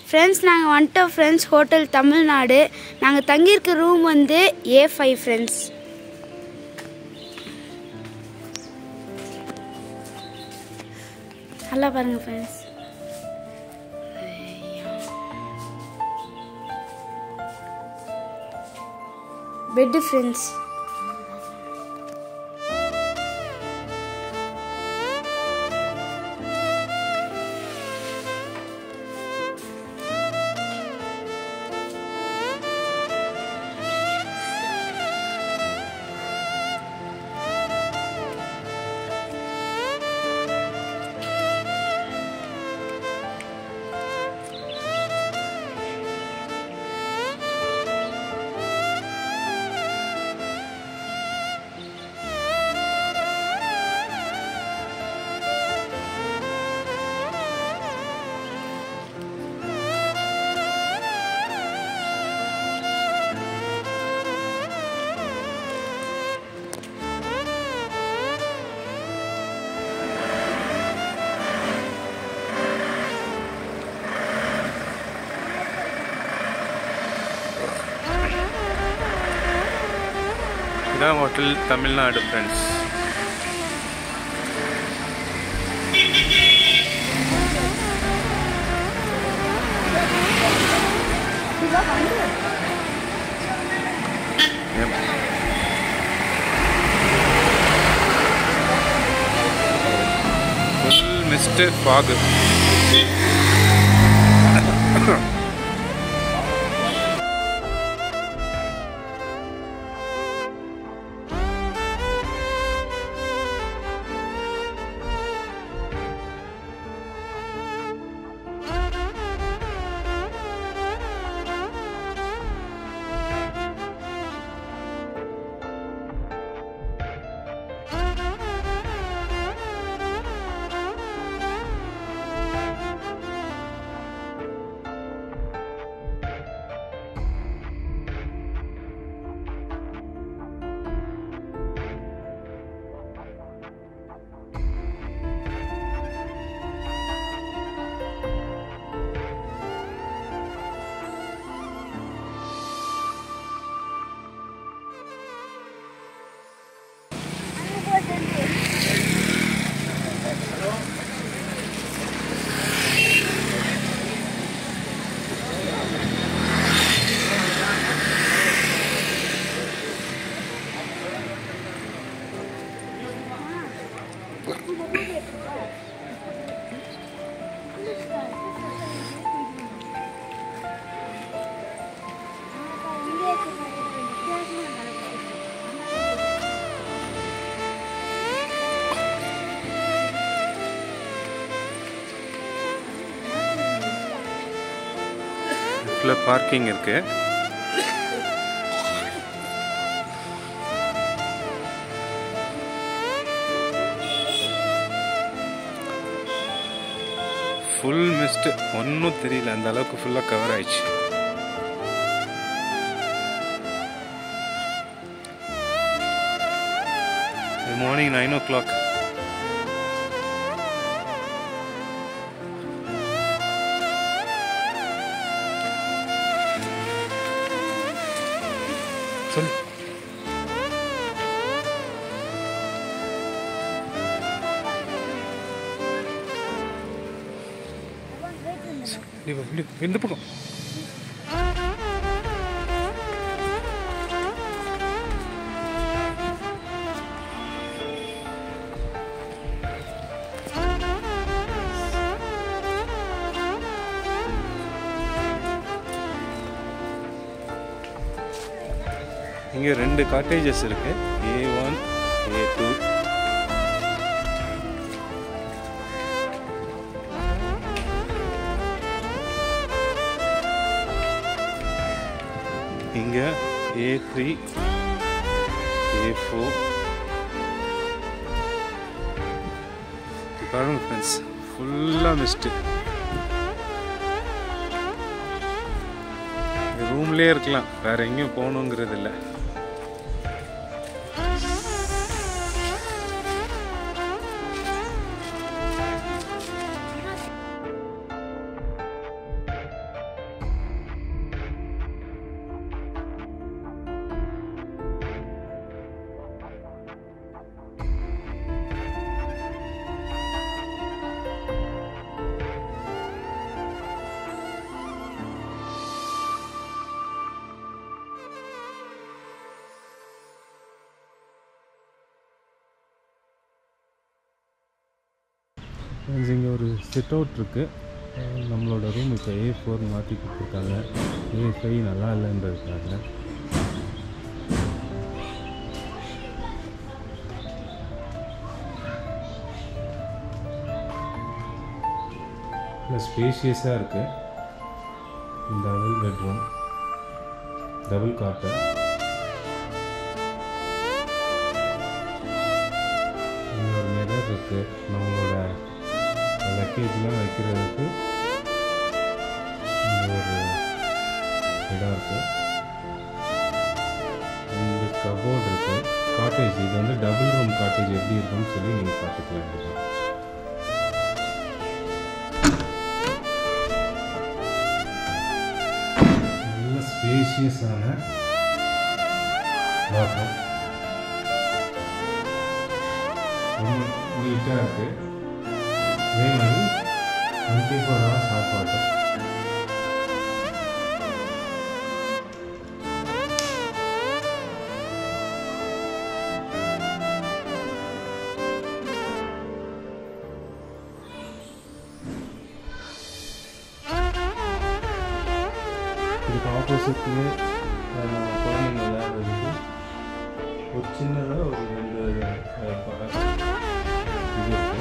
friends நாங்கள் வந்துட்டோம் friends hotel Tamil Nadu நாங்கள் தங்கியிருக்க ரூம் வந்து ஏ ஃபைவ் ஃப்ரெண்ட்ஸ் நல்லா பாருங்கள் ஃப்ரெண்ட்ஸ் பெட்டு ஃப்ரெண்ட்ஸ் இதான் hotel Tamil Nadu friends full mist fog ஃபுல்லாக பார்க்கிங் இருக்கு ஃபுல் மிஸ்ட் ஒன்றும் தெரியல அந்த அளவுக்கு ஃபுல்லாக கவர் ஆயிடுச்சு மார்னிங் நைன் ஓ கிளாக் சொல்லு இப்படி வா, இப்படி வா, இந்த பக்கம் இங்கே ரெண்டு காட்டேஜஸ் இருக்கு ஏ ஒன் ஏ டூ இங்கே ஏ த்ரீ ஏ ஃபோர் பாருங்க ஃப்ரெண்ட்ஸ் ஃபுல்லாக மிஸ்ட்டு ரூம்லேயே இருக்கலாம் வேற எங்கேயும் போகணுங்கிறது இல்லை ஃப்ரெண்ட்ஸ் இங்கே ஒரு சிட் அவுட் இருக்குது நம்மளோட ரூம் இப்போ ஏ ஃபோர் மாற்றி கொடுத்துருக்காங்க ஏ ஃபைவ் நல்லா இல்லைன்றதுக்காக நல்லா ஸ்பேஷியஸாக இருக்குது டபுள் பெட்ரூம் டபுள் காட்டு இங்கே ஒரு மிரர் இருக்குது நம்மளோட லக்கேஜ்லாம் வைக்கிறதுக்கு இங்கே ஒரு இடம் இருக்குது ரெண்டு கபோர்டு இருக்குது காட்டேஜ் இது வந்து டபுள் ரூம் காட்டேஜ் எப்படி இருக்கும்னு சொல்லி நீங்கள் பார்த்துக்கலாம் இதுதான் நல்ல ஸ்பேஷியஸான பாத்ரூம் ரொம்ப நீட்டாக இருக்குது அதே மாதிரி twenty four hours hot water இதுக்கு ஆப்போசிட்லேயே குழந்தைங்க விளையாடுறதுக்கு ஒரு சின்னதாக ஒரு ரெண்டு அஹ், ப- இது இருக்கு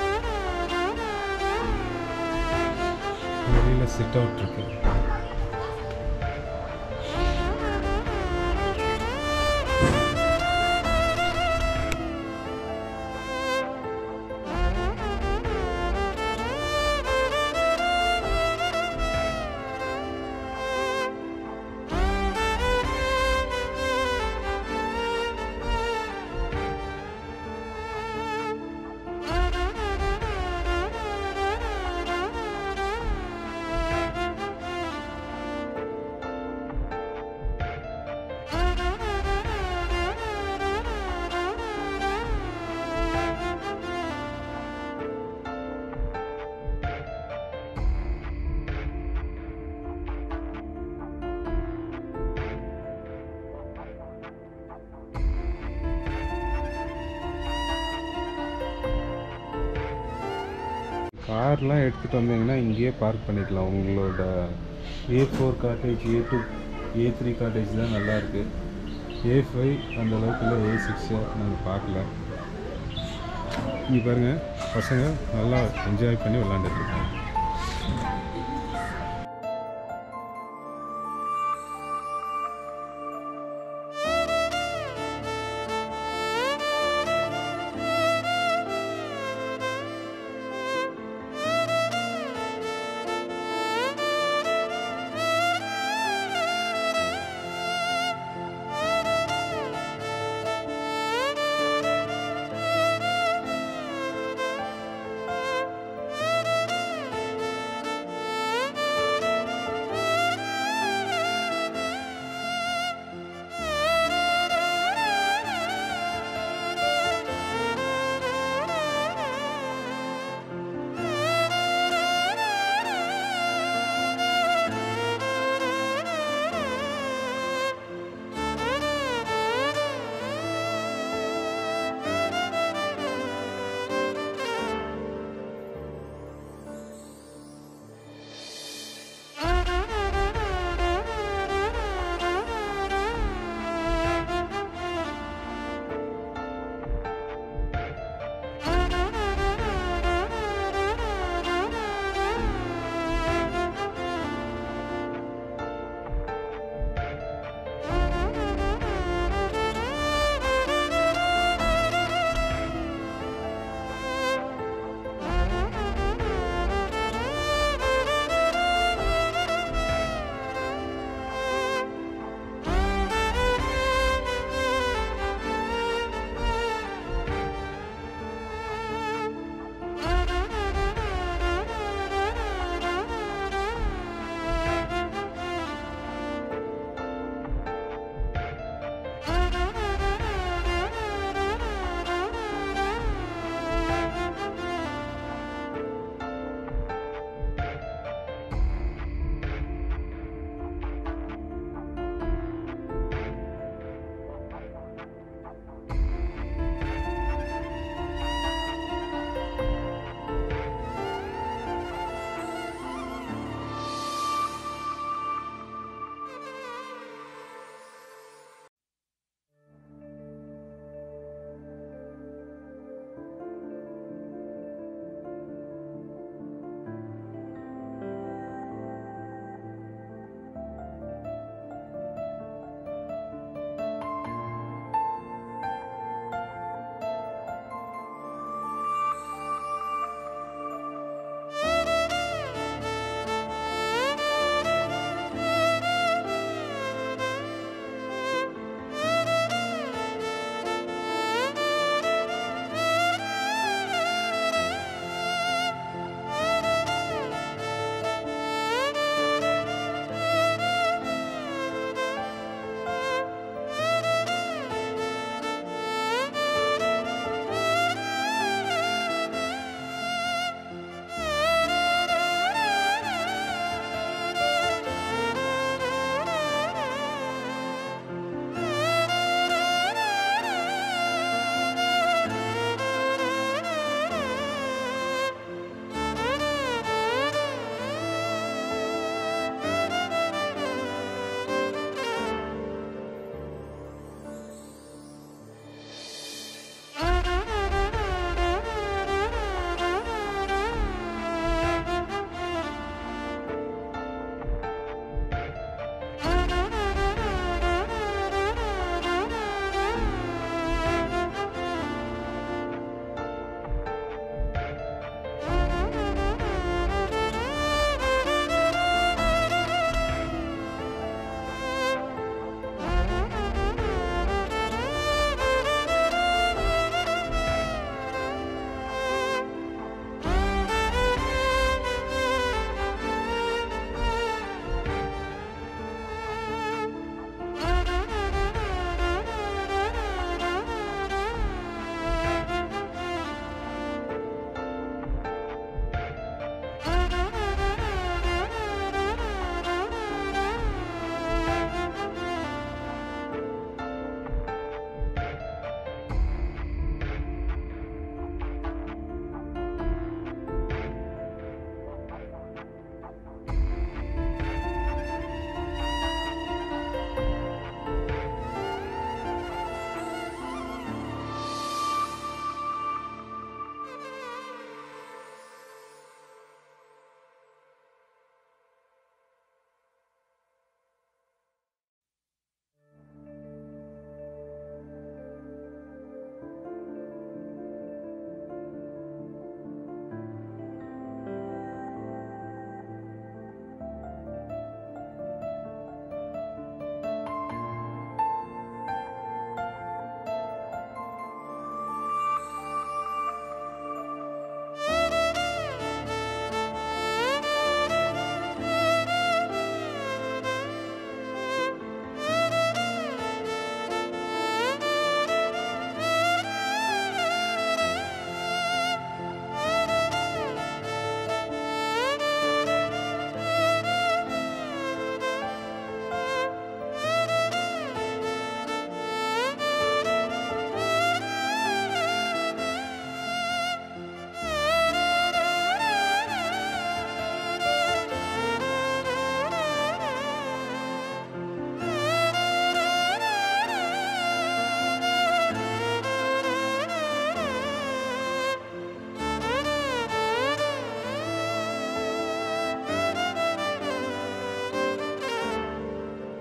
வெளியில் சிட் அவுட் இருக்கு கார்லாம் எடுத்துகிட்டு வந்தீங்கன்னா இங்கேயே பார்க் பண்ணிக்கலாம் உங்களோட A four cottage A two A three cottage தான் நல்லா இருக்கு ஏ ஃபைவ் அந்த அளவுக்கு இல்லை ஏ சிக்ஸை நாங்கள் பார்க்கல இங்கே பாருங்கள் பசங்க நல்லா என்ஜாய் பண்ணி விளாண்டுட்டு இருக்காங்க